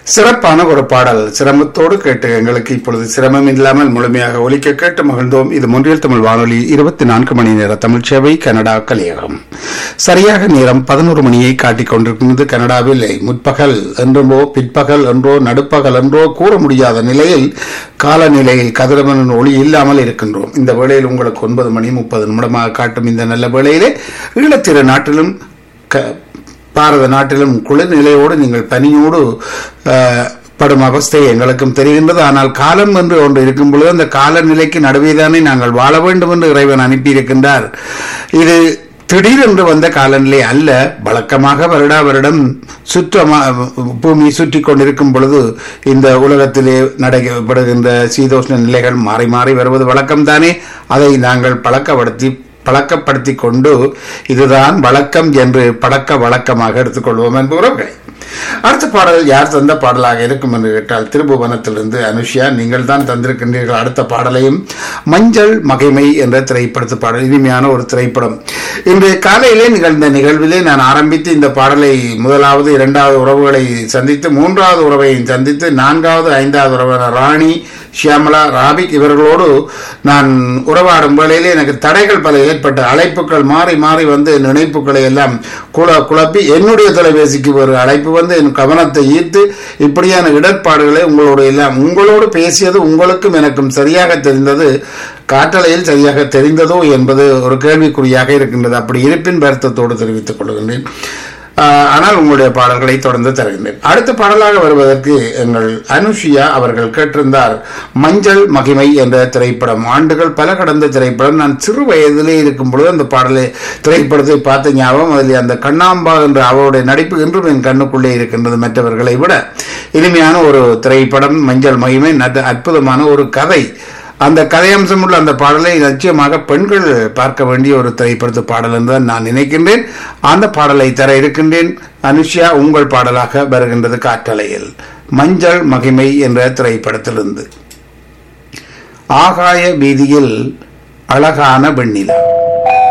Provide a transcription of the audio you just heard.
சிறப்பான ஒரு பாடல் சிரமத்தோடு கேட்டு எங்களுக்கு இப்பொழுது சிரமம் இல்லாமல் முழுமையாக ஒலிக்க கேட்டு மகிழ்ந்தோம் இது முன்றியல் தமிழ் வானொலி இருபத்தி நான்கு மணி நேர தமிழ் சேவை கனடா கலியகம் சரியாக நேரம் பதினோரு மணியை காட்டிக் கொண்டிருக்கிறது கனடாவில் முற்பகல் என்றோ பிற்பகல் என்றோ நடுப்பகல் என்றோ கூற முடியாத நிலையில் காலநிலையில் கதிரவனின் ஒளி இல்லாமல் இருக்கின்றோம் இந்த வேளையில் உங்களுக்கு ஒன்பது மணி முப்பது நிமிடமாக காட்டும் இந்த நல்ல வேளையிலே ஈழத்திரு நாட்டிலும் க பாரத நாட்டிலும் குளிர் நிலையோடு நீங்கள் பனியோடு அஹ், படும் அவஸ்தை எங்களுக்கும் தெரிகின்றது ஆனால் காலம் என்று ஒன்று இருக்கும் பொழுது அந்த காலநிலைக்கு நடுவேதானே நாங்கள் வாழ வேண்டும் என்று இறைவன் அனுப்பியிருக்கின்றார் இது திடீரென்று வந்த காலநிலை அல்ல வழக்கமாக வருடா வருடம் சுற்றமா பூமி சுற்றி கொண்டிருக்கும் பொழுது இந்த உலகத்திலே நடைபெறுகின்ற சீதோஷ்ண நிலைகள் மாறி மாறி வருவது வழக்கம்தானே அதை நாங்கள் பழக்கப்படுத்தி பழக்கப்படுத்தி கொண்டு இதுதான் வழக்கம் என்று பழக்க வழக்கமாக எடுத்துக்கொள்வோம் என்பவர்கள் அடுத்த பாடல் யார் தந்த பாடலாக இருக்கும் என்று கேட்டால் திருபுவனத்திலிருந்து அனுஷியா நீங்கள் தான் தந்திருக்கின்றீர்கள் அடுத்த பாடலையும் மஞ்சள் மகிமை என்ற திரைப்படத்து பாடல் இனிமையான ஒரு திரைப்படம் இன்று காலையிலே நிகழ்ந்த நிகழ்விலே நான் ஆரம்பித்து இந்த பாடலை முதலாவது இரண்டாவது உறவுகளை சந்தித்து மூன்றாவது உறவை சந்தித்து நான்காவது ஐந்தாவது உறவான ராணி ஷியாமலா ராபிக் இவர்களோடு நான் உறவாடும் வேளையிலே எனக்கு தடைகள் பல ஏற்பட்ட அழைப்புகள் மாறி மாறி வந்து என் நினைப்புகளை எல்லாம் குழ குழப்பி என்னுடைய தொலைபேசிக்கு ஒரு அழைப்பு வந்து என் கவனத்தை ஈர்த்து இப்படியான இடர்பாடுகளை உங்களோடு எல்லாம் உங்களோடு பேசியது உங்களுக்கும் எனக்கும் சரியாக தெரிந்தது காற்றலையில் சரியாக தெரிந்ததோ என்பது ஒரு கேள்விக்குறியாக இருக்கின்றது அப்படி இருப்பின் வருத்தத்தோடு தெரிவித்துக் கொள்கின்றேன் ஆஹ் ஆனால் உங்களுடைய பாடல்களை தொடர்ந்து தருகின்றேன் அடுத்த பாடலாக வருவதற்கு எங்கள் அனுஷியா அவர்கள் கேட்டிருந்தார் மஞ்சள் மகிமை என்ற திரைப்படம் ஆண்டுகள் பல கடந்த திரைப்படம் நான் சிறு வயதிலே இருக்கும் பொழுது அந்த பாடலை திரைப்படத்தை பார்த்த ஞாபகம் அதில் அந்த கண்ணாம்பா என்ற அவருடைய நடிப்பு இன்றும் என் கண்ணுக்குள்ளே இருக்கின்றது மற்றவர்களை விட இனிமையான ஒரு திரைப்படம் மஞ்சள் மகிமை நட- அற்புதமான ஒரு கதை அந்த கதையம்சம் உள்ள அந்த பாடலை நிச்சயமாக பெண்கள் பார்க்க வேண்டிய ஒரு திரைப்படத்து பாடல் என்று தான் நான் நினைக்கின்றேன் அந்த பாடலை தர இருக்கின்றேன் அனுஷ்யா உங்கள் பாடலாக வருகின்றது காற்றலையில் மஞ்சள் மகிமை என்ற திரைப்படத்திலிருந்து ஆகாய வீதியில் அழகான வெண்ணிலா